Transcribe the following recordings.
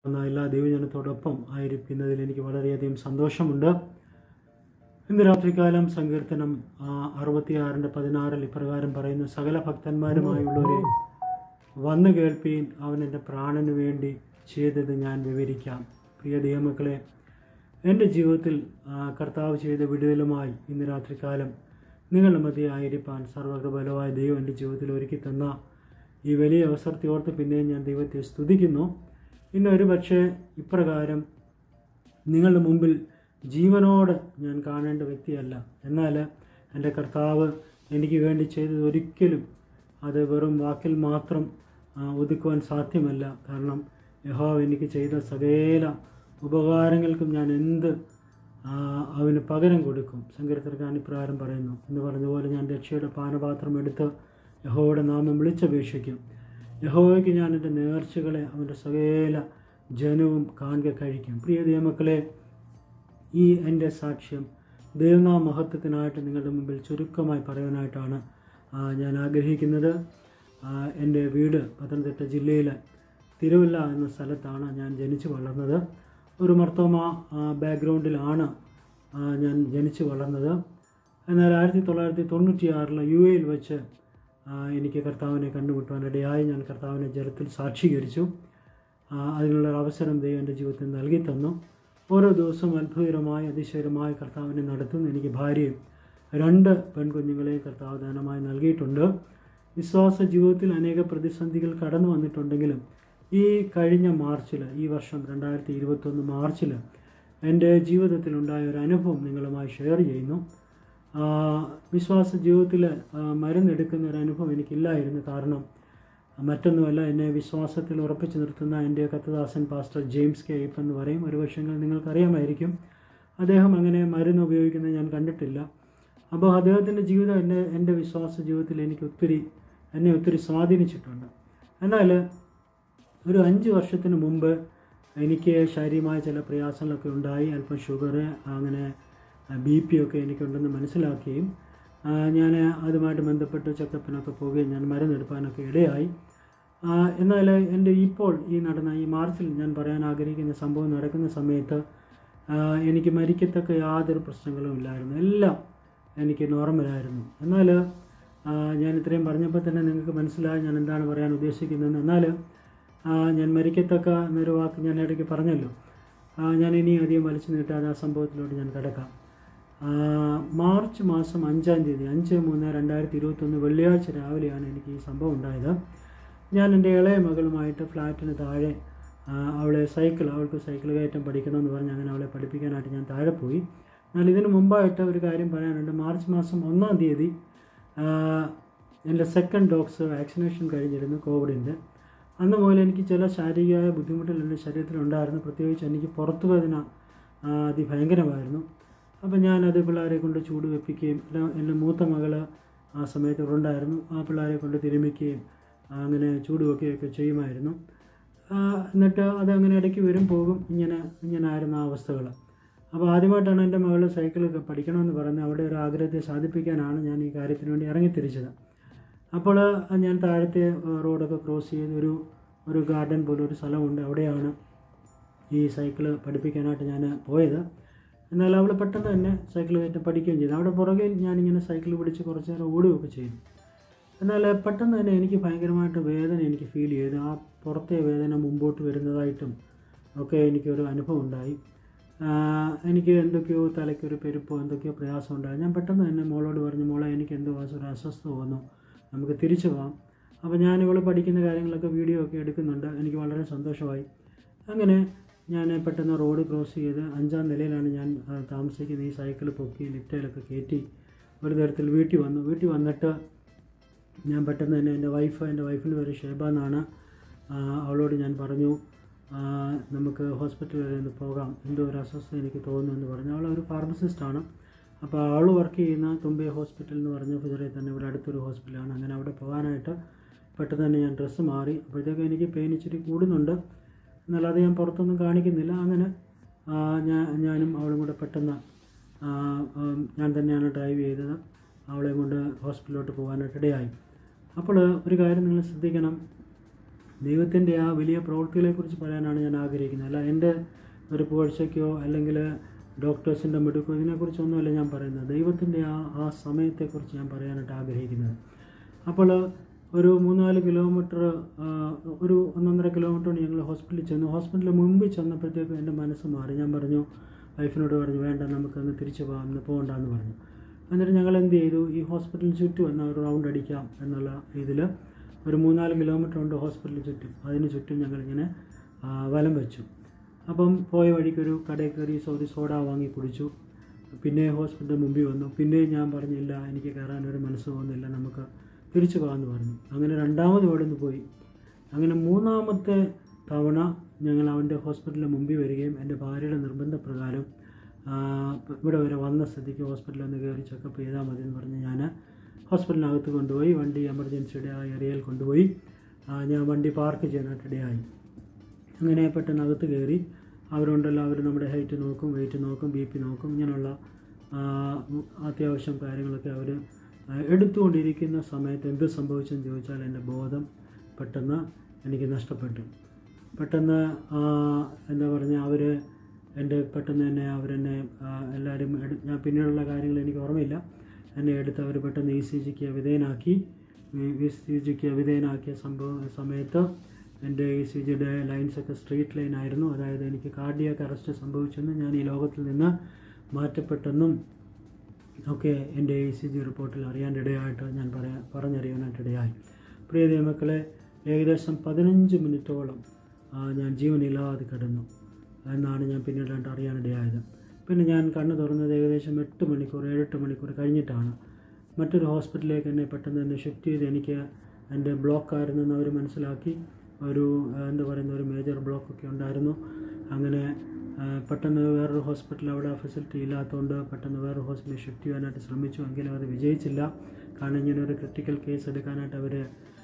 എന്ന എല്ലാ ദൈവജനത്തോടൊപ്പം ആയിരിക്കുന്നതിൽ എനിക്ക് വളരെയധികം സന്തോഷമുണ്ട് ഇന്ന് രാത്രികാലം സങ്കീർത്തനം അറുപത്തിയാറിൻ്റെ പതിനാറിൽ ഇപ്രകാരം പറയുന്നു സകല ഭക്തന്മാരുമായുള്ളവരെ വന്നു കേൾപ്പീൻ അവൻ എൻ്റെ പ്രാണന് വേണ്ടി ചെയ്തത് ഞാൻ വിവരിക്കാം പ്രിയ ദൈവമക്കളെ എൻ്റെ ജീവിതത്തിൽ ആ, കർത്താവ് ചെയ്ത വിടുതലുമായി ഇന്ന് രാത്രികാലം നിങ്ങളുടെ മധ്യ ആയിരിക്കാൻ സർവകൃബലമായ ദൈവം എൻ്റെ ജീവിതത്തിൽ ഒരുക്കി തന്ന ഈ വലിയ അവസരത്തെ ഓർത്ത് പിന്നെയും ഞാൻ ദൈവത്തെ സ്തുതിക്കുന്നു ഇന്ന് ഒരു പക്ഷേ ഇപ്രകാരം നിങ്ങളുടെ മുമ്പിൽ ജീവനോട് ഞാൻ കാണേണ്ട വ്യക്തിയല്ല എന്നാൽ എൻ്റെ കർത്താവ് എനിക്ക് വേണ്ടി ചെയ്തത് ഒരിക്കലും അത് വെറും വാക്കിൽ മാത്രം ആ, ഒതുക്കുവാൻ സാധ്യമല്ല കാരണം യഹോവ എനിക്ക് ചെയ്ത സകല ഉപകാരങ്ങൾക്കും ഞാൻ എന്ത് ആ, അവന് പകരം കൊടുക്കും സങ്കീർത്തനക്കാരൻ ഇപ്രകാരം പറയുന്നു എന്ന് പറഞ്ഞതുപോലെ ഞാൻ രക്ഷയുടെ പാനപാത്രം എടുത്ത് യഹോവയുടെ നാമം വിളിച്ചപേക്ഷിക്കും യഹോവയ്ക്ക് ഞാൻ എൻ്റെ നേർച്ചകളെ അവൻ്റെ സകല ജനവും കാണുക കഴിക്കും പ്രിയ ദൈവമക്കളെ ഈ എൻ്റെ സാക്ഷ്യം ദൈവനാമ മഹത്വത്തിനായിട്ട് നിങ്ങളുടെ മുമ്പിൽ ചുരുക്കമായി പറയാനായിട്ടാണ് ആ, ഞാൻ ആഗ്രഹിക്കുന്നത് ആ, എൻ്റെ വീട് പത്തനംതിട്ട ജില്ലയിലെ തിരുവല്ല എന്ന സ്ഥലത്താണ് ഞാൻ ജനിച്ചു വളർന്നത് ഒരു മർത്തോമ ബാക്ക്ഗ്രൗണ്ടിലാണ് ആ, ഞാൻ ജനിച്ചു വളർന്നത് എന്നാൽ ആയിരത്തി തൊള്ളായിരത്തി തൊണ്ണൂറ്റിയാറിൽ യു എയിൽ വെച്ച് ആ, എനിക്ക് കർത്താവിനെ കണ്ടുമുട്ടുവാനിടയായി ഞാൻ കർത്താവിനെ ജലത്തിൽ സാക്ഷീകരിച്ചു ആ, അതിനുള്ള ഒരു അവസരം ദൈവം എൻ്റെ ജീവിതത്തിൽ നൽകി തന്നു ഓരോ ദിവസവും അത്ഭുതകരമായി അതിശയകരമായി കർത്താവിനെ നടത്തുന്നു എനിക്ക് ഭാര്യയും രണ്ട് പെൺകുഞ്ഞുങ്ങളെയും കർത്താവ് ദാനമായി നൽകിയിട്ടുണ്ട് വിശ്വാസ ജീവിതത്തിൽ അനേക പ്രതിസന്ധികൾ കടന്നു വന്നിട്ടുണ്ടെങ്കിലും ഈ കഴിഞ്ഞ മാർച്ചിൽ ഈ വർഷം രണ്ടായിരത്തി ഇരുപത്തൊന്ന് മാർച്ചിൽ എൻ്റെ ജീവിതത്തിലുണ്ടായ ഒരു അനുഭവം നിങ്ങളുമായി ഷെയർ ചെയ്യുന്നു ആ, വിശ്വാസ ജീവിതത്തിൽ ആ, മരുന്നെടുക്കുന്ന ഒരു അനുഭവം എനിക്കില്ലായിരുന്നു കാരണം മറ്റൊന്നുമല്ല എന്നെ വിശ്വാസത്തിൽ ഉറപ്പിച്ചു നിർത്തുന്ന എൻ്റെ കത്തദാസൻ പാസ്റ്റർ ജെയിംസ് കെ ഇപ്പ് എന്ന് പറയും ഒരു പക്ഷെങ്കിൽ നിങ്ങൾക്കറിയാമായിരിക്കും അദ്ദേഹം അങ്ങനെ മരുന്ന് ഉപയോഗിക്കുന്നത് ഞാൻ കണ്ടിട്ടില്ല അപ്പോൾ അദ്ദേഹത്തിൻ്റെ ജീവിതം എൻ്റെ എൻ്റെ വിശ്വാസ ജീവിതത്തിൽ എനിക്ക് ഒത്തിരി എന്നെ ഒത്തിരി സ്വാധീനിച്ചിട്ടുണ്ട് എന്നാൽ ഒരു അഞ്ച് വർഷത്തിന് മുമ്പ് എനിക്ക് ശാരീരികമായ ചില പ്രയാസങ്ങളൊക്കെ ഉണ്ടായി അല്പം ഷുഗർ അങ്ങനെ ബി പി ഒക്കെ എനിക്കുണ്ടെന്ന് മനസ്സിലാക്കുകയും ഞാൻ അതുമായിട്ട് ബന്ധപ്പെട്ട് ചെക്കപ്പിനൊക്കെ പോവുകയും ഞാൻ മരുന്നെടുക്കാനൊക്കെ ഇടയായി ആ, എന്നാൽ എൻ്റെ ഇപ്പോൾ ഈ നടന്ന ഈ മാർച്ചിൽ ഞാൻ പറയാൻ ആഗ്രഹിക്കുന്ന സംഭവം നടക്കുന്ന സമയത്ത് ആ, എനിക്ക് മരിക്കത്തക്ക യാതൊരു പ്രശ്നങ്ങളും ഇല്ലായിരുന്നു എല്ലാം എനിക്ക് നോർമലായിരുന്നു എന്നാൽ ഞാൻ ഇത്രയും പറഞ്ഞപ്പോൾ തന്നെ നിങ്ങൾക്ക് മനസ്സിലായി ഞാൻ എന്താണ് പറയാൻ ഉദ്ദേശിക്കുന്നത് എന്നാൽ ആ, ഞാൻ മരിക്കത്തക്ക എന്നൊരു വാക്ക് ഞാൻ ഇടയ്ക്ക് പറഞ്ഞല്ലോ ആ, ഞാൻ ഇനി അധികം വലിച്ചു നീട്ടാതെ ആ സംഭവത്തിലോട്ട് ഞാൻ കിടക്കാം ആ, മാർച്ച് മാസം അഞ്ചാം തീയതി അഞ്ച് മൂന്ന് രണ്ടായിരത്തി ഇരുപത്തൊന്ന് വെള്ളിയാഴ്ച രാവിലെയാണ് എനിക്ക് ഈ സംഭവം ഉണ്ടായത് ഞാൻ എൻ്റെ ഇളയ മകളുമായിട്ട് ഫ്ലാറ്റിന് താഴെ ആ, അവളെ സൈക്കിൾ അവൾക്ക് സൈക്കിൾ കയറ്റം പഠിക്കണമെന്ന് പറഞ്ഞ് അങ്ങനെ അവളെ പഠിപ്പിക്കാനായിട്ട് ഞാൻ താഴെ പോയി എന്നാൽ ഇതിന് മുമ്പായിട്ട് ഒരു കാര്യം പറയാനുണ്ട് മാർച്ച് മാസം ഒന്നാം തീയതി ആ, എൻ്റെ സെക്കൻഡ് ഡോക്സ് വാക്സിനേഷൻ കഴിഞ്ഞിരുന്നു കോവിഡിൻ്റെ അന്ന് മുതൽ എനിക്ക് ചില ശാരീരികമായ ബുദ്ധിമുട്ടുകൾ എൻ്റെ ശരീരത്തിലുണ്ടായിരുന്നു പ്രത്യേകിച്ച് എനിക്ക് പുറത്തു വേദന ആ, അതിഭയങ്കരമായിരുന്നു അപ്പം ഞാനത് പിള്ളേരെ കൊണ്ട് ചൂട് വെപ്പിക്കുകയും പിന്നെ എൻ്റെ മൂത്ത മകൾ ആ സമയത്ത് ഇവിടെ ഉണ്ടായിരുന്നു ആ പിള്ളേരെ കൊണ്ട് തിരുമിക്കുകയും അങ്ങനെ ചൂട് വെക്കുകയൊക്കെ ചെയ്യുമായിരുന്നു ആ, എന്നിട്ട് അത് അങ്ങനെ ഇടയ്ക്ക് വരും പോകും ഇങ്ങനെ ഇങ്ങനെ ആയിരുന്നു ആ അവസ്ഥകൾ അപ്പോൾ ആദ്യമായിട്ടാണ് എൻ്റെ മകൾ സൈക്കിൾ പഠിക്കണമെന്ന് പറയുന്നത് അവിടെ ഒരു ആഗ്രഹത്തെ സാധിപ്പിക്കാനാണ് ഞാൻ ഈ കാര്യത്തിന് വേണ്ടി ഇറങ്ങിത്തിരിച്ചത് അപ്പോൾ ഞാൻ താഴത്തെ ഏഹ്, റോഡൊക്കെ ക്രോസ് ചെയ്ത് ഒരു ഒരു ഗാർഡൻ പോലെ ഒരു സ്ഥലമുണ്ട് അവിടെയാണ് ഈ സൈക്കിൾ പഠിപ്പിക്കാനായിട്ട് ഞാൻ പോയത് എന്നാൽ അവൾ പെട്ടെന്ന് തന്നെ സൈക്കിൾ കയറ്റി പഠിക്കുകയും ചെയ്തു അവിടെ പുറകെ ഞാനിങ്ങനെ സൈക്കിൾ പിടിച്ച് കുറച്ച് നേരം ഓടുകയൊക്കെ ചെയ്തു എന്നാൽ പെട്ടെന്ന് തന്നെ എനിക്ക് ഭയങ്കരമായിട്ട് വേദന എനിക്ക് ഫീൽ ചെയ്തു ആ പുറത്തെ വേദന മുമ്പോട്ട് വരുന്നതായിട്ടും ഒക്കെ എനിക്കൊരു അനുഭവം ഉണ്ടായി ആ, എനിക്ക് എന്തൊക്കെയോ തലയ്ക്കൊരു പെരുപ്പോ എന്തൊക്കെയോ പ്രയാസം ഉണ്ടായി ഞാൻ പെട്ടെന്ന് തന്നെ മോളോട് പറഞ്ഞു മോളെ എനിക്ക് എന്തോ ഒരു അസ്വസ്ഥത തോന്നുന്നു നമുക്ക് തിരിച്ചു പോകാം അപ്പോൾ ഞാൻ ഇവൾ പഠിക്കുന്ന കാര്യങ്ങളൊക്കെ വീഡിയോ ഒക്കെ എടുക്കുന്നുണ്ട് എനിക്ക് വളരെ സന്തോഷമായി അങ്ങനെ ഞാൻ പെട്ടെന്ന് റോഡ് ക്രോസ് ചെയ്ത് അഞ്ചാം നിലയിലാണ് ഞാൻ ആ, താമസിക്കുന്ന ഈ സൈക്കിൾ പൊക്കി ലിഫ്റ്റയിലൊക്കെ കയറ്റി ഒരു തരത്തിൽ വീട്ടിൽ വന്നു വീട്ടിൽ വന്നിട്ട് ഞാൻ പെട്ടെന്ന് തന്നെ എൻ്റെ വൈഫ് എൻ്റെ വൈഫിൻ്റെ പേര് ഷേബ എന്നാണ് ആ, അവളോട് ഞാൻ പറഞ്ഞു ആ, നമുക്ക് ഹോസ്പിറ്റൽ വരെ ഒന്ന് പോകാം എന്തോ ഒരു അസ്വസ്ഥത എനിക്ക് തോന്നുന്നു എന്ന് പറഞ്ഞു അവൾ ഒരു ഫാർമസിസ്റ്റാണ് അപ്പോൾ അവൾ വർക്ക് ചെയ്യുന്ന തുമ്പെ ഹോസ്പിറ്റൽ എന്ന് പറഞ്ഞ ഫുജറയിൽ തന്നെ ഇവിടെ അടുത്തൊരു ഹോസ്പിറ്റലാണ് അങ്ങനെ അവിടെ പോകാനായിട്ട് പെട്ടെന്ന് തന്നെ ഞാൻ ഡ്രസ്സ് മാറി അപ്പോഴത്തേക്കും എനിക്ക് പെയിൻ ഇച്ചിരി കൂടുന്നുണ്ട് എന്നാൽ അത് ഞാൻ പുറത്തൊന്നും കാണിക്കുന്നില്ല അങ്ങനെ ആ, ഞാൻ ഞാനും അവളും കൂടെ പെട്ടെന്ന് ആ, ഉം, ഞാൻ തന്നെയാണ് ഡ്രൈവ് ചെയ്തത് അവളെ കൊണ്ട് ഹോസ്പിറ്റലിലോട്ട് പോകാനായിട്ട് ഇടയായി അപ്പോൾ ഒരു കാര്യം നിങ്ങൾ ശ്രദ്ധിക്കണം ദൈവത്തിൻ്റെ ആ വലിയ പ്രവൃത്തികളെക്കുറിച്ച് പറയാനാണ് ഞാൻ ആഗ്രഹിക്കുന്നത് അല്ല എൻ്റെ ഒരു പുകഴ്ചയ്ക്കോ അല്ലെങ്കിൽ ഡോക്ടേഴ്സിൻ്റെ മിടുക്കോ ഇതിനെക്കുറിച്ചൊന്നുമല്ല ഞാൻ പറയുന്നത് ദൈവത്തിൻ്റെ ആ ആ സമയത്തെക്കുറിച്ച് ഞാൻ പറയാനായിട്ട് ആഗ്രഹിക്കുന്നത് അപ്പോൾ ഒരു മൂന്നാല് കിലോമീറ്റർ ആ, ഒരു ഒന്നൊന്നര കിലോമീറ്റർ ഞങ്ങൾ ഹോസ്പിറ്റലിൽ ചെന്നു ഹോസ്പിറ്റലിൽ മുമ്പിൽ ചെന്നപ്പോഴത്തേക്കും എൻ്റെ മനസ്സ് മാറി ഞാൻ പറഞ്ഞു വൈഫിനോട് പറഞ്ഞു വേണ്ട നമുക്കങ്ങ് തിരിച്ചു പോകാം ഇന്ന് പോകണ്ടെന്ന് പറഞ്ഞു എന്നിട്ട് ഞങ്ങൾ എന്ത് ചെയ്തു ഈ ഹോസ്പിറ്റലിന് ചുറ്റും എന്നാൽ ഒരു റൗണ്ട് അടിക്കാം എന്നുള്ള ഇതിൽ ഒരു മൂന്നാല് കിലോമീറ്റർ ഉണ്ട് ഹോസ്പിറ്റലിന് ചുറ്റും അതിന് ചുറ്റും ഞങ്ങളിങ്ങനെ ആ, വലം വെച്ചു അപ്പം പോയ വഴിക്കൊരു കടയിൽ കയറി സൗദി സോഡ വാങ്ങി കുടിച്ചു പിന്നെ ഹോസ്പിറ്റലിൻ്റെ മുമ്പിൽ വന്നു പിന്നെയും ഞാൻ പറഞ്ഞില്ല എനിക്ക് കയറാനൊരു മനസ്സ് തോന്നുന്നില്ല നമുക്ക് തിരിച്ചു പോകാമെന്ന് പറഞ്ഞു അങ്ങനെ രണ്ടാമത് ഇവിടെ നിന്ന് പോയി അങ്ങനെ മൂന്നാമത്തെ തവണ ഞങ്ങൾ അവൻ്റെ ഹോസ്പിറ്റലിന് മുമ്പിൽ വരികയും എൻ്റെ ഭാര്യയുടെ നിർബന്ധപ്രകാരം ആ, ഇവിടെ വരെ വന്ന സ്ഥിതിക്ക് ഹോസ്പിറ്റലിൽ ഒന്ന് കയറി ചെക്കപ്പ് ചെയ്താൽ മതി എന്ന് പറഞ്ഞ് ഞാൻ ഹോസ്പിറ്റലിനകത്ത് കൊണ്ടുപോയി വണ്ടി എമർജൻസിയുടെ ആ ഏരിയയിൽ കൊണ്ടുപോയി ആ, ഞാൻ വണ്ടി പാർക്ക് ചെയ്യാനായിട്ട് ഇടയായി അങ്ങനെ പെട്ടെന്ന് അകത്ത് കയറി അവരുണ്ടല്ലോ അവർ നമ്മുടെ ഹൈറ്റ് നോക്കും വെയിറ്റ് നോക്കും ബി പി നോക്കും ഇങ്ങനെയുള്ള ആ, അത്യാവശ്യം കാര്യങ്ങളൊക്കെ അവർ എടുത്തുകൊണ്ടിരിക്കുന്ന സമയത്ത് എന്ത് സംഭവിച്ചെന്ന് ചോദിച്ചാൽ എൻ്റെ ബോധം പെട്ടെന്ന് എനിക്ക് നഷ്ടപ്പെട്ടു പെട്ടെന്ന് ആ, എന്താ പറഞ്ഞാൽ അവർ എൻ്റെ പെട്ടെന്ന് തന്നെ അവരെന്നെ ആ, എല്ലാവരും എടു ഞാൻ പിന്നീടുള്ള കാര്യങ്ങൾ എനിക്ക് ഓർമ്മയില്ല എന്നെ എടുത്ത് അവർ പെട്ടെന്ന് ഇ സി ജിക്ക് വിധേയനാക്കി ഇ സി ജിക്ക് വിധേയനാക്കിയ സംഭവ സമയത്ത് എൻ്റെ ഇ സി ജിയുടെ ലൈൻസൊക്കെ സ്ട്രീറ്റ് ലൈൻ ആയിരുന്നു അതായത് എനിക്ക് കാർഡിയാക്ക് അറസ്റ്റ് സംഭവിച്ചെന്നും ഞാൻ ഈ ലോകത്തിൽ നിന്ന് മാറ്റപ്പെട്ടെന്നും ഒക്കെ എൻ്റെ ഇ സി ജി റിപ്പോർട്ടിൽ അറിയാനിടയായിട്ട് ഞാൻ പറയാ പറഞ്ഞറിയാനായിട്ടിടയായി പ്രിയ ദൈവമക്കളെ ഏകദേശം പതിനഞ്ച് മിനിറ്റോളം ആ, ഞാൻ ജീവനില്ലാതെ കിടന്നു എന്നാണ് ഞാൻ പിന്നീടായിട്ട് അറിയാനിടയായത് പിന്നെ ഞാൻ കണ്ണ് തുറന്നത് ഏകദേശം എട്ട് മണിക്കൂർ ഏഴെട്ട് മണിക്കൂർ കഴിഞ്ഞിട്ടാണ് മറ്റൊരു ഹോസ്പിറ്റലിലേക്ക് എന്നെ പെട്ടെന്ന് തന്നെ ഷിഫ്റ്റ് ചെയ്ത് എനിക്ക് എൻ്റെ ബ്ലോക്ക് ആയിരുന്നെന്ന് അവർ മനസ്സിലാക്കി ഒരു ആ, എന്താ പറയുന്ന ഒരു മേജർ ബ്ലോക്കൊക്കെ ഉണ്ടായിരുന്നു അങ്ങനെ ആ, പെട്ടെന്ന് വേറൊരു ഹോസ്പിറ്റൽ അവിടെ ഫെസിലിറ്റി ഇല്ലാത്തതുകൊണ്ട് പെട്ടെന്ന് വേറൊരു ഹോസ്പിറ്റലിൽ ഷിഫ്റ്റ് ചെയ്യാനായിട്ട് ശ്രമിച്ചു എങ്കിലും അത് വിജയിച്ചില്ല കാരണം ഇങ്ങനെ ഒരു ക്രിട്ടിക്കൽ കേസ് എടുക്കാനായിട്ട് അവർ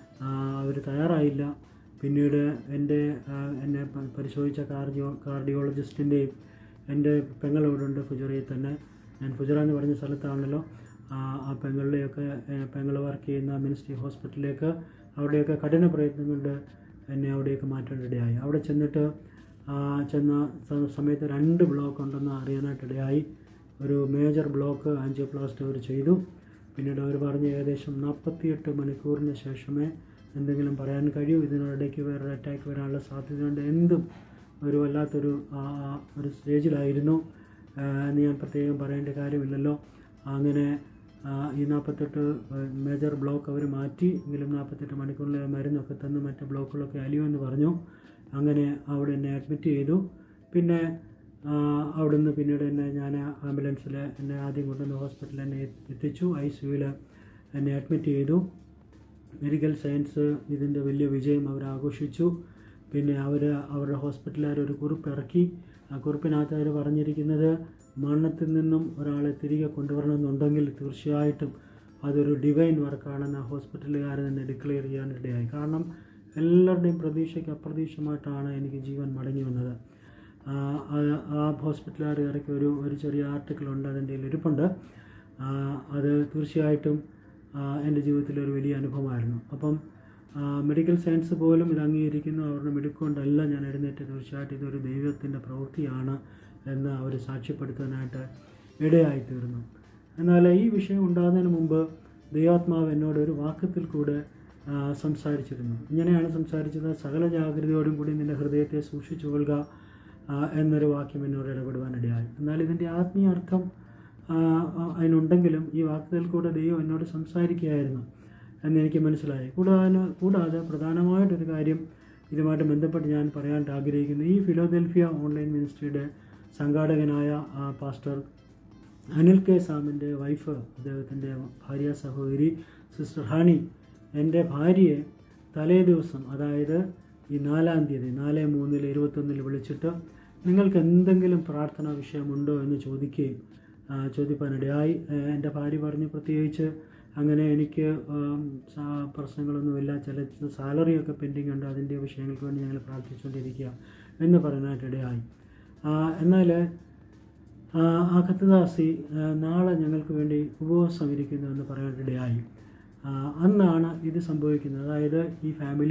അവർ തയ്യാറായില്ല പിന്നീട് എൻ്റെ ആ, എന്നെ പ- പരിശോധിച്ച കാർഡിയോ കാർഡിയോളജിസ്റ്റിൻ്റെയും എൻ്റെ പെങ്ങളിവിടുണ്ട് ഫുജറയിൽ തന്നെ ഞാൻ ഫുജറ എന്ന് പറഞ്ഞ സ്ഥലത്താണല്ലോ ആ ആ പെങ്ങളുടെയൊക്കെ പെങ്ങൾ വർക്ക് ചെയ്യുന്ന മിനിസ്ട്രി ഹോസ്പിറ്റലിലേക്ക് അവിടെയൊക്കെ കഠിന പ്രയത്നം കൊണ്ട് എന്നെ അവിടേക്ക് മാറ്റേണ്ടതായി അവിടെ ചെന്നിട്ട് ആ, ചെന്ന സ- സമയത്ത് രണ്ട് ബ്ലോക്ക് ഉണ്ടെന്ന് അറിയാനായിട്ടിടയായി ഒരു മേജർ ബ്ലോക്ക് ആൻജിയോപ്ലാസ്റ്റ് അവർ ചെയ്തു പിന്നീട് അവർ പറഞ്ഞ് ഏകദേശം നാൽപ്പത്തിയെട്ട് മണിക്കൂറിന് ശേഷമേ എന്തെങ്കിലും പറയാൻ കഴിയൂ ഇതിനിടയ്ക്ക് വേറൊരു അറ്റാക്ക് വരാനുള്ള സാധ്യതയുണ്ട് എന്തും ഒരു വല്ലാത്തൊരു ആ, ആ, ഒരു സ്റ്റേജിലായിരുന്നു ആ, എന്ന് ഞാൻ പ്രത്യേകം പറയേണ്ട കാര്യമില്ലല്ലോ അങ്ങനെ ആ, ഈ നാൽപ്പത്തെട്ട് മേജർ ബ്ലോക്ക് അവർ മാറ്റി എങ്കിലും നാൽപ്പത്തെട്ട് മണിക്കൂറിലെ മരുന്നൊക്കെ തന്ന് മറ്റ് ബ്ലോക്കുകളൊക്കെ അലിയുമെന്ന് പറഞ്ഞു അങ്ങനെ അവിടെ എന്നെ അഡ്മിറ്റ് ചെയ്തു പിന്നെ ആ, അവിടുന്ന് പിന്നീട് എന്നെ ഞാൻ ആംബുലൻസിൽ എന്നെ ആദ്യം കൊണ്ടുവന്ന് ഹോസ്പിറ്റലിൽ എന്നെ എത്തിച്ചു ഐ സിയുവിൽ എന്നെ അഡ്മിറ്റ് ചെയ്തു മെഡിക്കൽ സയൻസ് ഇതിൻ്റെ വലിയ വിജയം അവർ ആഘോഷിച്ചു പിന്നെ അവർ അവരുടെ ഹോസ്പിറ്റലുകാർ ഒരു കുറിപ്പ് ഇറക്കി ആ കുറിപ്പിനകത്ത് അവർ പറഞ്ഞിരിക്കുന്നത് മരണത്തിൽ നിന്നും ഒരാളെ തിരികെ കൊണ്ടുവരണമെന്നുണ്ടെങ്കിൽ തീർച്ചയായിട്ടും അതൊരു ഡിവൈൻ വർക്കാണെന്ന് ആ ഹോസ്പിറ്റലുകാർ തന്നെ ഡിക്ലെയർ ചെയ്യാനിടയായി കാരണം എല്ലാവരുടെയും പ്രതീക്ഷയ്ക്ക് അപ്രതീക്ഷമായിട്ടാണ് എനിക്ക് ജീവൻ മടങ്ങി വന്നത് ആ, ആ- ആ ഹോസ്പിറ്റലുകാർ ഇറക്കിയ ഒരു ഒരു ചെറിയ ആർട്ടിക്കിൾ ഉണ്ട് അതിൻ്റെ കയ്യിൽ ഇരിപ്പുണ്ട് ആ, അത് തീർച്ചയായിട്ടും ആ, എൻ്റെ ജീവിതത്തിൽ ഒരു വലിയ അനുഭവമായിരുന്നു അപ്പം ആ, മെഡിക്കൽ സയൻസ് പോലും ഇത് അംഗീകരിക്കുന്നു അവരുടെ മിടുക്കൊണ്ടല്ല ഞാൻ എഴുന്നേറ്റ് തീർച്ചയായിട്ടും ഇതൊരു ദൈവത്തിൻ്റെ പ്രവൃത്തിയാണ് എന്ന് അവർ സാക്ഷ്യപ്പെടുത്താനായിട്ട് ഇടയായി തീർന്നു എന്നാൽ ഈ വിഷയം ഉണ്ടാകുന്നതിന് മുമ്പ് ദൈവാത്മാവ് എന്നോട് ഒരു വാക്യത്തിൽ കൂടെ ആ, സംസാരിച്ചിരുന്നു ഇങ്ങനെയാണ് സംസാരിച്ചത് സകല ജാഗ്രതയോടും കൂടി നിന്റെ ഹൃദയത്തെ സൂക്ഷിച്ചു കൊള്ളുക ആ, എന്നൊരു വാക്യം എന്നോട് ഇടപെടുവാനിടയായി എന്നാൽ ഇതിൻ്റെ ആത്മീയ അർത്ഥം ആ, ആ, അതിനുണ്ടെങ്കിലും ഈ വാക്കുകളിൽ കൂടെ ദൈവം എന്നോട് സംസാരിക്കുകയായിരുന്നു എന്നെനിക്ക് മനസ്സിലായി കൂടാതെ കൂടാതെ പ്രധാനമായിട്ടൊരു കാര്യം ഇതുമായിട്ട് ബന്ധപ്പെട്ട് ഞാൻ പറയാനായിട്ട് ആഗ്രഹിക്കുന്നു ഈ ഫിലോദൽഫിയ ഓൺലൈൻ മിനിസ്ട്രിയുടെ സംഘാടകനായ ആ, പാസ്റ്റർ അനിൽ കെ സാമിൻ്റെ വൈഫ് അദ്ദേഹത്തിൻ്റെ ഭാര്യ സഹോദരി സിസ്റ്റർ ഹണി എൻ്റെ ഭാര്യയെ തലേ ദിവസം അതായത് ഈ നാലാം തീയതി നാല് മൂന്നിൽ ഇരുപത്തൊന്നിൽ വിളിച്ചിട്ട് നിങ്ങൾക്ക് എന്തെങ്കിലും പ്രാർത്ഥനാ വിഷയമുണ്ടോ എന്ന് ചോദിക്കുകയും ആ, ചോദിപ്പാനിടയായി ആ, എൻ്റെ ഭാര്യ പറഞ്ഞു പ്രത്യേകിച്ച് അങ്ങനെ എനിക്ക് ഉം, സാ- പ്രശ്നങ്ങളൊന്നുമില്ല ചില സാലറിയൊക്കെ പെൻഡിങ് ഉണ്ട് അതിൻ്റെ വിഷയങ്ങൾക്ക് വേണ്ടി ഞങ്ങൾ പ്രാർത്ഥിച്ചുകൊണ്ടിരിക്കുക എന്ന് പറയാനായിട്ടിടയായി ആ, എന്നാൽ ആ, ആ കത്തദാസി ആ, നാളെ ഞങ്ങൾക്ക് വേണ്ടി ഉപവാസം ഇരിക്കുന്നു എന്ന് പറയാനിടയായി ആ, അന്നാണ് ഇത് സംഭവിക്കുന്നത് അതായത് ഈ ഫാമിലി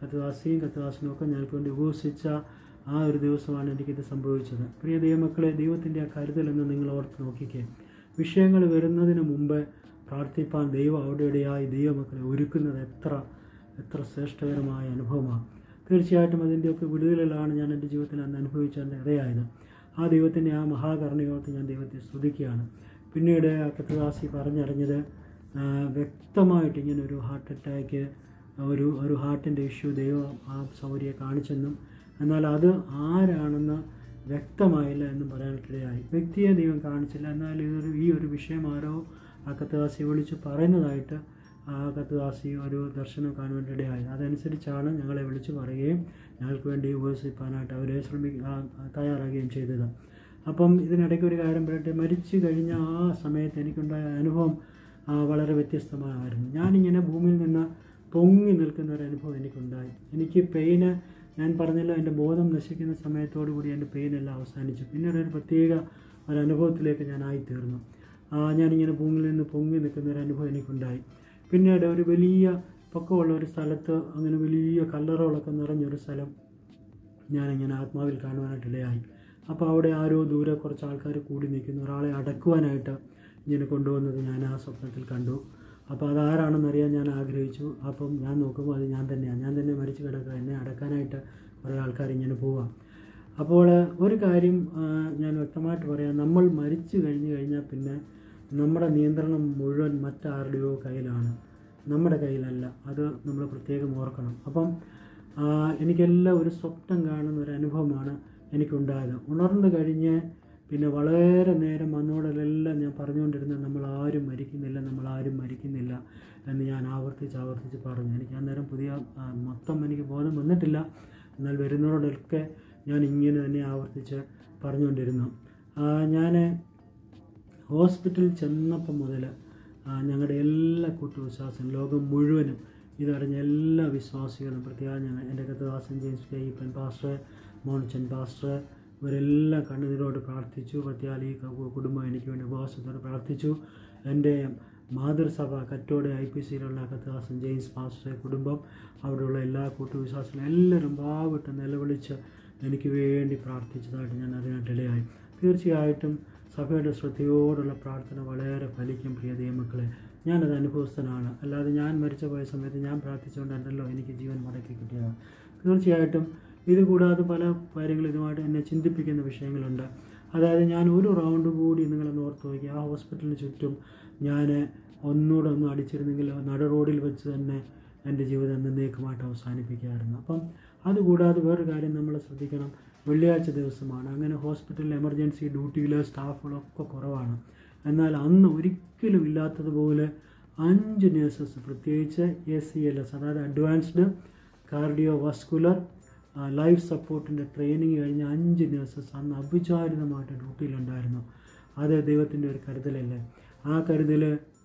കത്തുദാസിയും കത്തുദാസിനും ഒക്കെ ഞങ്ങൾക്ക് വേണ്ടി ഉപവസിച്ച ആ ഒരു ദിവസമാണ് എനിക്കിത് സംഭവിച്ചത് പ്രിയ ദൈവമക്കളെ ദൈവത്തിൻ്റെ ആ കരുതലെന്ന് നിങ്ങൾ ഓർത്ത് നോക്കിക്കേ വിഷയങ്ങൾ വരുന്നതിന് മുമ്പ് പ്രാർത്ഥിപ്പാൻ ദൈവം അവിടെയായി ദൈവമക്കളെ ഒരുക്കുന്നത് എത്ര എത്ര ശ്രേഷ്ഠകരമായ അനുഭവമാണ് തീർച്ചയായിട്ടും അതിൻ്റെയൊക്കെ വിടുതലിലാണ് ഞാൻ എൻ്റെ ജീവിതത്തിൽ അന്ന് അനുഭവിച്ചതിൻ്റെ ഇടയായത് ആ ദൈവത്തിൻ്റെ ആ മഹാകരുണയോർത്ത് ഞാൻ ദൈവത്തെ സ്തുതിക്കുകയാണ് പിന്നീട് ആ കത്തദാസി പറഞ്ഞറിഞ്ഞത് ആ, വ്യക്തമായിട്ട് ഇങ്ങനെ ഒരു ഹാർട്ട് അറ്റാക്ക് ഒരു ഒരു ഹാർട്ടിൻ്റെ ഇഷ്യൂ ദൈവം ആ സൗകര്യം കാണിച്ചെന്നും എന്നാൽ അത് ആരാണെന്ന് വ്യക്തമായില്ല എന്നും പറയാനിടയായി വ്യക്തിയെ ദൈവം കാണിച്ചില്ല എന്നാൽ ഇതൊരു ഈ ഒരു വിഷയം ആരോ ആ കത്തദാസി വിളിച്ച് പറയുന്നതായിട്ട് ആ കത്തുദാസി ഒരു ദർശനം കാണുവാൻ ഇടയായി അതനുസരിച്ചാണ് ഞങ്ങളെ വിളിച്ചു പറയുകയും ഞങ്ങൾക്ക് വേണ്ടി ഉപവസിപ്പാനായിട്ട് അവരെ ശ്രമി ആ, തയ്യാറാകുകയും ചെയ്തത് അപ്പം ഇതിനിടയ്ക്ക് ഒരു കാര്യം പറയട്ടെ മരിച്ചു കഴിഞ്ഞ ആ സമയത്ത് എനിക്കുണ്ടായ അനുഭവം ആ, വളരെ വ്യത്യസ്തമായിരുന്നു ഞാനിങ്ങനെ ഭൂമിയിൽ നിന്ന് പൊങ്ങി നിൽക്കുന്ന ഒരു അനുഭവം എനിക്കുണ്ടായി എനിക്ക് പെയിന് ഞാൻ പറഞ്ഞല്ലോ എൻ്റെ ബോധം നശിക്കുന്ന സമയത്തോടു കൂടി എൻ്റെ പെയിനെല്ലാം അവസാനിച്ചു പിന്നീട് ഒരു പ്രത്യേക ഒരു അനുഭവത്തിലേക്ക് ഞാൻ ആയിത്തീർന്നു ആ, ഞാനിങ്ങനെ ഭൂമിയിൽ നിന്ന് പൊങ്ങി നിൽക്കുന്ന ഒരു അനുഭവം എനിക്കുണ്ടായി പിന്നീട് ഒരു വലിയ പൊക്കമുള്ള ഒരു സ്ഥലത്ത് അങ്ങനെ വലിയ കല്ലറകളൊക്കെ നിറഞ്ഞൊരു സ്ഥലം ഞാനിങ്ങനെ ആത്മാവിൽ കാണുവാനായിട്ട് ഇടയായി അപ്പോൾ അവിടെ ആരോ ദൂരെ കുറച്ച് ആൾക്കാർ കൂടി നിൽക്കുന്നു ഒരാളെ അടക്കുവാനായിട്ട് ഇങ്ങനെ കൊണ്ടുവന്നത് ഞാൻ ആ സ്വപ്നത്തിൽ കണ്ടു അപ്പോൾ അതാരാണെന്ന് അറിയാൻ ഞാൻ ആഗ്രഹിച്ചു അപ്പം ഞാൻ നോക്കുമ്പോൾ അത് ഞാൻ തന്നെയാണ് ഞാൻ തന്നെ മരിച്ചു കിടക്കുക എന്നെ അടക്കാനായിട്ട് കുറേ ആൾക്കാർ ഇങ്ങനെ പോവാം അപ്പോൾ ഒരു കാര്യം ആ, ഞാൻ വ്യക്തമായിട്ട് പറയാം നമ്മൾ മരിച്ചു കഴിഞ്ഞ് കഴിഞ്ഞാൽ പിന്നെ നമ്മുടെ നിയന്ത്രണം മുഴുവൻ മറ്റാരുടെയോ കയ്യിലാണ് നമ്മുടെ കയ്യിലല്ല അത് നമ്മൾ പ്രത്യേകം ഓർക്കണം അപ്പം ആ, എനിക്കെല്ലാം ഒരു സ്വപ്നം കാണുന്ന ഒരു അനുഭവമാണ് എനിക്കുണ്ടായത് ഉണർന്നു കഴിഞ്ഞ് പിന്നെ വളരെ നേരം വന്നോടെല്ലാം ഞാൻ പറഞ്ഞുകൊണ്ടിരുന്നത് നമ്മൾ ആരും മരിക്കുന്നില്ല നമ്മൾ ആരും മരിക്കുന്നില്ല എന്ന് ഞാൻ ആവർത്തിച്ച് ആവർത്തിച്ച് പറഞ്ഞു എനിക്ക് അന്നേരം പുതിയ ആ, മൊത്തം എനിക്ക് ബോധം വന്നിട്ടില്ല എന്നാൽ വരുന്നവരോടൊക്കെ ഞാൻ ഇങ്ങനെ തന്നെ ആവർത്തിച്ച് പറഞ്ഞുകൊണ്ടിരുന്നു ഞാൻ ഹോസ്പിറ്റലിൽ ചെന്നപ്പം മുതൽ ഞങ്ങളുടെ എല്ലാ കൂട്ടുവിശ്വാസം ലോകം മുഴുവനും ഇതറിഞ്ഞ എല്ലാ വിശ്വാസികളും പ്രത്യേകം ഞങ്ങൾ എൻ്റെ Kathadasan James Kayyappan pastor Monchan pastor ഇവരെല്ലാം കണ്ണുനീരോട് പ്രാർത്ഥിച്ചു പ്രത്യേകം ഈ ക- കുടുംബം എനിക്ക് വേണ്ടി ഉപവാസത്തോടെ പ്രാർത്ഥിച്ചു എൻ്റെ മാതൃസഭ കറ്റോട് ഐ പി സിയിലുള്ള കത്തദാസൻ ജെയിംസ് പാസ്റ്റർ കുടുംബം അവിടെയുള്ള എല്ലാ കൂട്ടുവിശ്വാസികളും എല്ലാവരും വാവിട്ട് നിലവിളിച്ച് എനിക്ക് വേണ്ടി പ്രാർത്ഥിച്ചതായിട്ട് ഞാൻ അറിയാനിടയായി തീർച്ചയായിട്ടും സഭയുടെ ശ്രദ്ധയോടുള്ള പ്രാർത്ഥന വളരെ ഫലിക്കും പ്രിയ ദൈവമക്കളെ ഞാനത് അനുഭവസ്ഥനാണ് അല്ലാതെ ഞാൻ മരിച്ചു പോയ സമയത്ത് ഞാൻ പ്രാർത്ഥിച്ചുകൊണ്ടല്ലോ എനിക്ക് ജീവൻ മടക്കി കിട്ടിയത് തീർച്ചയായിട്ടും ഇത് കൂടാതെ പല കാര്യങ്ങൾ ഇതുമായിട്ട് എന്നെ ചിന്തിപ്പിക്കുന്ന വിഷയങ്ങളുണ്ട് അതായത് ഞാൻ ഒരു റൗണ്ട് കൂടി നിങ്ങളൊന്ന് ഓർത്ത് നോക്കി ആ ഹോസ്പിറ്റലിന് ചുറ്റും ഞാൻ ഒന്നുകൂടെ ഒന്ന് അടിച്ചിരുന്നെങ്കിൽ നട റോഡിൽ വെച്ച് തന്നെ എൻ്റെ ജീവിതം എന്നേക്കുമായിട്ട് അവസാനിപ്പിക്കുകയായിരുന്നു അപ്പം അതുകൂടാതെ വേറൊരു കാര്യം നമ്മൾ ശ്രദ്ധിക്കണം വെള്ളിയാഴ്ച ദിവസമാണ് അങ്ങനെ ഹോസ്പിറ്റലിൽ എമർജൻസി ഡ്യൂട്ടിയിൽ സ്റ്റാഫുകളൊക്കെ കുറവാണ് എന്നാൽ അന്ന് ഒരിക്കലും ഇല്ലാത്തതുപോലെ അഞ്ച് നേഴ്സസ് പ്രത്യേകിച്ച് എ സി എൽ എസ് അതായത് അഡ്വാൻസ്ഡ് കാർഡിയോ വാസ്കുലർ ലൈഫ് സപ്പോർട്ടിൻ്റെ ട്രെയിനിങ് കഴിഞ്ഞ അഞ്ച് നേഴ്സസ് അന്ന് അവിചാരിതമായിട്ട് ഡ്യൂട്ടിയിലുണ്ടായിരുന്നു അത് ദൈവത്തിൻ്റെ ഒരു കരുതലല്ലേ ആ കരുതൽ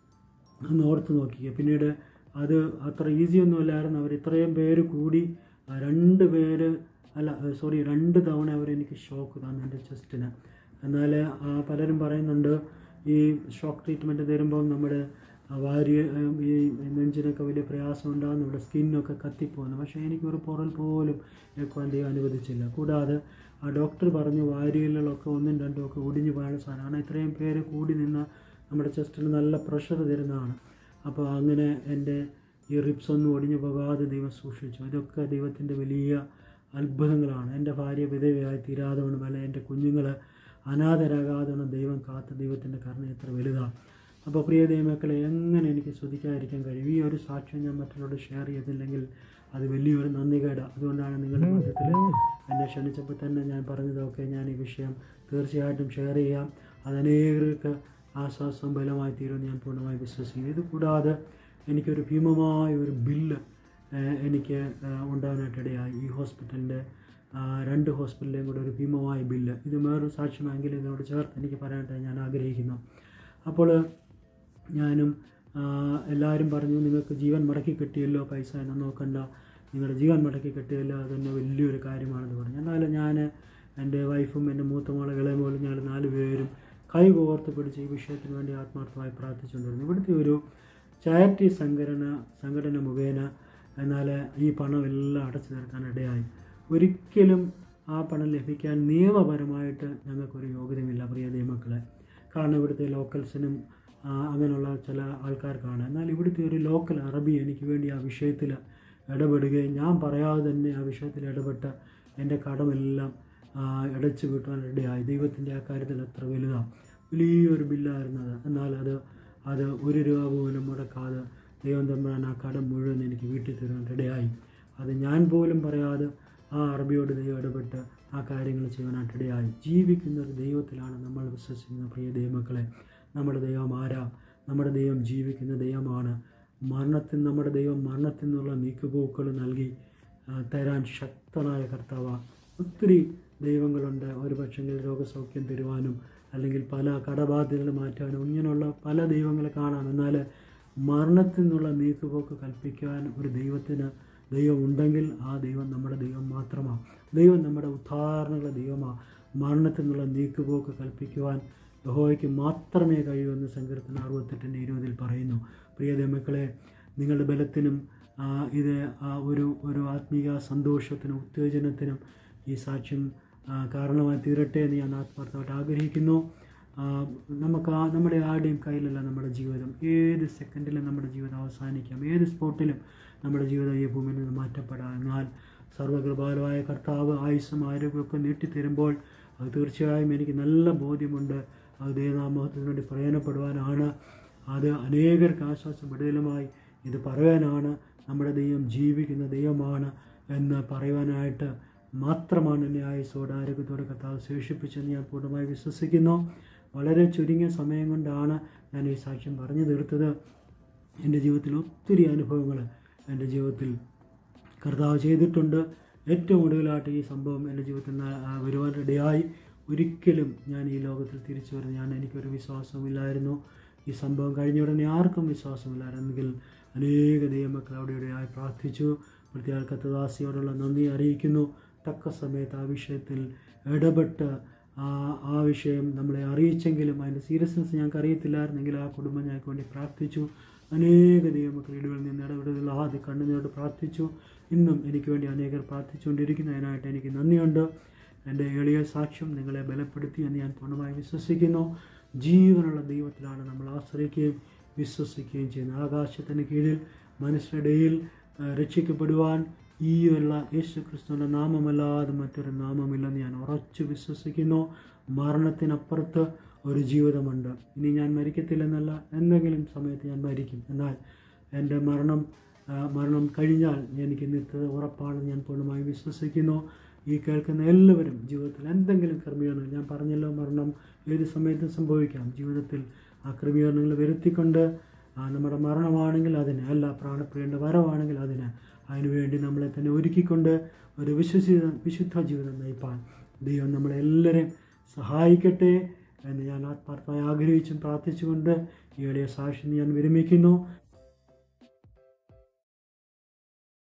ഒന്ന് ഓർത്ത് നോക്കിക്കുക പിന്നീട് അത് അത്ര ഈസി ഒന്നും അല്ലായിരുന്നു അവർ ഇത്രയും പേര് കൂടി ആ, രണ്ട് പേര് അല്ല സോറി രണ്ട് തവണ അവർ എനിക്ക് ഷോക്ക് തന്നു എൻ്റെ ചെസ്റ്റിന് എന്നാൽ ആ, പലരും പറയുന്നുണ്ട് ഈ ഷോക്ക് ട്രീറ്റ്മെൻറ്റ് തരുമ്പോൾ നമ്മുടെ ആ വാരി ഉം, ഈ നെഞ്ചിനൊക്കെ വലിയ പ്രയാസം ഉണ്ടാകും നമ്മുടെ സ്കിന്നൊക്കെ കത്തിപ്പോകുന്നു പക്ഷേ എനിക്കൊരു പുറൽ പോലും ഏൽക്കുവാൻ ദൈവം അനുവദിച്ചില്ല കൂടാതെ ആ ഡോക്ടർ പറഞ്ഞു വാരിയലുകളൊക്കെ ഒന്നും രണ്ടും ഒക്കെ ഒടിഞ്ഞു പോയാണ് സാധനമാണ് ഇത്രയും പേര് കൂടി നിന്ന് നമ്മുടെ ചെസ്റ്റിന് നല്ല പ്രഷർ തരുന്നതാണ് അപ്പോൾ അങ്ങനെ എൻ്റെ ഈ റിപ്സ് ഒന്നും ഒടിഞ്ഞു പോകാതെ ദൈവം സൂക്ഷിച്ചു ഇതൊക്കെ ദൈവത്തിൻ്റെ വലിയ അത്ഭുതങ്ങളാണ് എൻ്റെ ഭാര്യ വിധവയായി തീരാതവണ്ണം അല്ല എൻ്റെ കുഞ്ഞുങ്ങൾ അനാഥരാകാതവണ്ണം ദൈവം കാത്ത ദൈവത്തിൻ്റെ കരുണ എത്ര വലുതാണ് അപ്പോൾ പ്രിയ ദൈവമക്കളെ എങ്ങനെ എനിക്ക് ശ്രദ്ധിക്കാതിരിക്കാൻ കഴിയും ഈ ഒരു സാക്ഷ്യം ഞാൻ മറ്റുള്ളവരോട് ഷെയർ ചെയ്തില്ലെങ്കിൽ അത് വലിയൊരു നന്ദികേട് അതുകൊണ്ടാണ് നിങ്ങളുടെ മധ്യത്തിൽ എന്നെ ക്ഷണിച്ചപ്പോൾ തന്നെ ഞാൻ പറഞ്ഞതൊക്കെ ഞാൻ ഈ വിഷയം തീർച്ചയായിട്ടും ഷെയർ ചെയ്യാം അതനേകർക്ക് ആശ്വാസം ബലമായി തീരുമെന്ന് ഞാൻ പൂർണ്ണമായി വിശ്വസിക്കുന്നു ഇത് കൂടാതെ എനിക്കൊരു ഭീമമായ ഒരു ബില്ല് ഏഹ്, എനിക്ക് ഏഹ്, ഉണ്ടാകാനായിട്ടിടയായി ഈ ഹോസ്പിറ്റലിൻ്റെ രണ്ട് ഹോസ്പിറ്റലിലെയും കൂടെ ഒരു ഭീമമായ ബില്ല് ഇത് വേറൊരു സാക്ഷ്യമെങ്കിൽ ഇതിനോട് ചേർത്ത് എനിക്ക് പറയാനായിട്ട് ഞാൻ ആഗ്രഹിക്കുന്നു അപ്പോൾ ഞാനും ആ, എല്ലാവരും പറഞ്ഞു നിങ്ങൾക്ക് ജീവൻ മടക്കി കിട്ടിയല്ലോ പൈസ എന്ന് നോക്കണ്ട നിങ്ങളുടെ ജീവൻ മടക്കി കിട്ടിയല്ലോ അതന്നെ വലിയൊരു കാര്യമാണെന്ന് പറഞ്ഞു എന്നാലും ഞാൻ എൻ്റെ വൈഫും എൻ്റെ മൂത്ത മോളെ ഇളയ മോളും ഞങ്ങൾ നാല് പേരും കൈ കോർത്ത് പിടിച്ച് ഈ വിഷയത്തിന് വേണ്ടി ആത്മാർത്ഥമായി പ്രാർത്ഥിച്ചുകൊണ്ടിരുന്നു ഇവിടുത്തെ ഒരു ചാരിറ്റി സംഘടന സംഘടന മുഖേന എന്നാൽ ഈ പണം എല്ലാം അടച്ചു തീർക്കാൻ ഇടയായി ഒരിക്കലും ആ പണം ലഭിക്കാൻ നിയമപരമായിട്ട് ഞങ്ങൾക്കൊരു യോഗ്യതയുമില്ല പ്രിയ ദൈവമക്കളെ കാരണം ഇവിടുത്തെ ലോക്കൽസിനും ആ, അങ്ങനെയുള്ള ചില ആൾക്കാർക്കാണ് എന്നാൽ ഇവിടുത്തെ ഒരു ലോക്കൽ അറബി എനിക്ക് വേണ്ടി ആ വിഷയത്തിൽ ഇടപെടുകയും ഞാൻ പറയാതെ തന്നെ ആ വിഷയത്തിൽ ഇടപെട്ട് എൻ്റെ കടമെല്ലാം ആ, അടച്ചു വീട്ടുവാൻ ഇടയായി ദൈവത്തിൻ്റെ ആ കാര്യത്തിൽ എത്ര വലുതാണ് വലിയൊരു ബില്ലായിരുന്നത് എന്നാൽ അത് അത് ഒരു രൂപ പോലും മുടക്കാതെ ദൈവം തമ്മിൽ ആ കടം മുഴുവൻ എനിക്ക് വീട്ടിൽ തരുവാൻ ഇടയായി അത് ഞാൻ പോലും പറയാതെ ആ അറബിയോട് ദൈവം ഇടപെട്ട് ആ കാര്യങ്ങൾ ചെയ്യാനായിട്ട് ഇടയായി ജീവിക്കുന്ന ഒരു ദൈവത്തിലാണ് നമ്മൾ വിശ്വസിക്കുന്ന പ്രിയ ദൈവമക്കളെ നമ്മുടെ ദൈവം ആരാ നമ്മുടെ ദൈവം ജീവിക്കുന്ന ദൈവമാണ് മരണത്തിൽ നമ്മുടെ ദൈവം മരണത്തിൽ നിന്നുള്ള നീക്കുപോക്കുകൾ നൽകി ആ, തരാൻ ശക്തനായ കർത്താവാണ് ഒത്തിരി ദൈവങ്ങളുണ്ട് ഒരു പക്ഷെങ്കിൽ രോഗസൗഖ്യം തരുവാനും അല്ലെങ്കിൽ പല കടബാധ്യതകൾ മാറ്റാനും ഇങ്ങനെയുള്ള പല ദൈവങ്ങളെ കാണാം എന്നാൽ മരണത്തിൽ നിന്നുള്ള നീക്കുപോക്ക് കൽപ്പിക്കാൻ ഒരു ദൈവത്തിന് ദൈവം ഉണ്ടെങ്കിൽ ആ ദൈവം നമ്മുടെ ദൈവം മാത്രമാണ് ദൈവം നമ്മുടെ ഉദാഹരണങ്ങളുടെ ദൈവമാണ് മരണത്തിൽ നിന്നുള്ള നീക്കുപോക്ക് കൽപ്പിക്കുവാൻ യഹോവയ്ക്ക് മാത്രമേ കഴിയൂ എന്ന് സങ്കീർത്തനം അറുപത്തെട്ടിൻ്റെ ഇരുപതിൽ പറയുന്നു പ്രിയ ദൈവമക്കളെ നിങ്ങളുടെ ബലത്തിനും ആ, ഇത് ആ, ഒരു ഒരു ആത്മീയ സന്തോഷത്തിനും ഉത്തേജനത്തിനും ഈ സാക്ഷ്യം ആ, കാരണമായി തീരട്ടെ എന്ന് ഞാൻ ആത്മാർത്ഥമായിട്ട് ആഗ്രഹിക്കുന്നു ആ, നമുക്ക് ആ നമ്മുടെ ആരുടെയും കയ്യിലല്ല നമ്മുടെ ജീവിതം ഏത് സെക്കൻഡിലും നമ്മുടെ ജീവിതം അവസാനിക്കാം ഏത് സ്പോട്ടിലും നമ്മുടെ ജീവിതം ഈ ഭൂമിയിൽ നിന്ന് മാറ്റപ്പെടാം എന്നാൽ സർവകൃപാലമായ കർത്താവ് ആയുസ്സും ആരോഗ്യമൊക്കെ നീട്ടിത്തരുമ്പോൾ അത് തീർച്ചയായും എനിക്ക് നല്ല ബോധ്യമുണ്ട് അത് ദൈവനാമത്തിന് വേണ്ടി പ്രയോജനപ്പെടുവാനാണ് അത് അനേകർക്ക് ആശ്വാസം വിടുതലുമായി ഇത് പറയാനാണ് നമ്മുടെ ദൈവം ജീവിക്കുന്ന ദൈവമാണ് എന്ന് പറയുവാനായിട്ട് മാത്രമാണ് എന്നെ ആയുസോടെ ആരോഗ്യത്തോടെ കർത്താവ് ശേഷിപ്പിച്ചെന്ന് ഞാൻ പൂർണ്ണമായി വിശ്വസിക്കുന്നു വളരെ ചുരുങ്ങിയ സമയം കൊണ്ടാണ് ഞാൻ ഈ സാക്ഷ്യം പറഞ്ഞു തീർത്തത് എൻ്റെ ജീവിതത്തിൽ ഒത്തിരി അനുഭവങ്ങൾ എൻ്റെ ജീവിതത്തിൽ കർത്താവ് ചെയ്തിട്ടുണ്ട് ഏറ്റവും ഒടുവിലായിട്ട് ഈ സംഭവം എൻ്റെ ജീവിതത്തിൽ ന- ആ, വരുവാനിടയായി ഒരിക്കലും ഞാൻ ഈ ലോകത്തിൽ തിരിച്ചു വരുന്ന ഞാൻ എനിക്കൊരു വിശ്വാസമില്ലായിരുന്നു ഈ സംഭവം കഴിഞ്ഞ ഉടനെ ആർക്കും വിശ്വാസമില്ലായിരുന്നെങ്കിൽ അനേക ദൈവമക്കൾ അവിടെ ഇവിടെയായി പ്രാർത്ഥിച്ചു പ്രത്യേക കത്തദാസിയോടുള്ള നന്ദി അറിയിക്കുന്നു തക്ക സമയത്ത് ആ വിഷയത്തിൽ ഇടപെട്ട് ആ ആ വിഷയം നമ്മളെ അറിയിച്ചെങ്കിലും അതിൻ്റെ സീരിയസ്നെസ് ഞങ്ങൾക്ക് അറിയത്തില്ലായിരുന്നെങ്കിൽ ആ കുടുംബം ഞങ്ങൾക്ക് വേണ്ടി പ്രാർത്ഥിച്ചു അനേക ദൈവമക്കൾ ഇടവിൽ നിന്ന് ഇടപെടലുകൾ ആദ്യം കണ്ണുനോട് പ്രാർത്ഥിച്ചു ഇന്നും എനിക്ക് വേണ്ടി അനേകർ പ്രാർത്ഥിച്ചുകൊണ്ടിരിക്കുന്നതിനായിട്ട് എനിക്ക് നന്ദിയുണ്ട് എൻ്റെ എളിയ സാക്ഷ്യം നിങ്ങളെ ബലപ്പെടുത്തി എന്ന് ഞാൻ പൂർണ്ണമായി വിശ്വസിക്കുന്നു ജീവനുള്ള ദൈവത്തിലാണ് നമ്മൾ ആശ്രയിക്കുകയും വിശ്വസിക്കുകയും ചെയ്യുന്നത് ആകാശത്തിന് കീഴിൽ മനുഷ്യരുടെയിൽ ആ, രക്ഷിക്കപ്പെടുവാൻ ഈ ഉള്ള യേശു ക്രിസ്തുവിൻ്റെ നാമമല്ലാതെ മറ്റൊരു നാമമില്ലെന്ന് ഞാൻ ഉറച്ചു വിശ്വസിക്കുന്നു മരണത്തിനപ്പുറത്ത് ഒരു ജീവിതമുണ്ട് ഇനി ഞാൻ മരിക്കത്തില്ലെന്നല്ല എന്തെങ്കിലും സമയത്ത് ഞാൻ മരിക്കും എന്നാൽ എൻ്റെ മരണം ആ, മരണം കഴിഞ്ഞാൽ എനിക്ക് നിത്യത ഉറപ്പാണെന്ന് ഞാൻ പൂർണ്ണമായി വിശ്വസിക്കുന്നു ഈ കേൾക്കുന്ന എല്ലാവരും ജീവിതത്തിൽ എന്തെങ്കിലും ക്രമീകരണം ഞാൻ പറഞ്ഞല്ലോ മരണം ഏത് സമയത്തും സംഭവിക്കാം ജീവിതത്തിൽ ആ ക്രമീകരണങ്ങൾ വരുത്തിക്കൊണ്ട് ആ, നമ്മുടെ മരണമാണെങ്കിൽ അതിന് അല്ല പ്രാണപ്രിയൻ്റെ വരവാണെങ്കിൽ അതിന് അതിനുവേണ്ടി നമ്മളെ തന്നെ ഒരുക്കിക്കൊണ്ട് ഒരു വിശ്വസിത വിശുദ്ധ ജീവിതം നയിപ്പാൻ ദൈവം നമ്മളെല്ലാവരെയും സഹായിക്കട്ടെ എന്ന് ഞാൻ ആത്മാർത്ഥമായി ആഗ്രഹിച്ചും പ്രാർത്ഥിച്ചുകൊണ്ട് ഈ എളിയ സാക്ഷി ഞാൻ വിരമിക്കുന്നു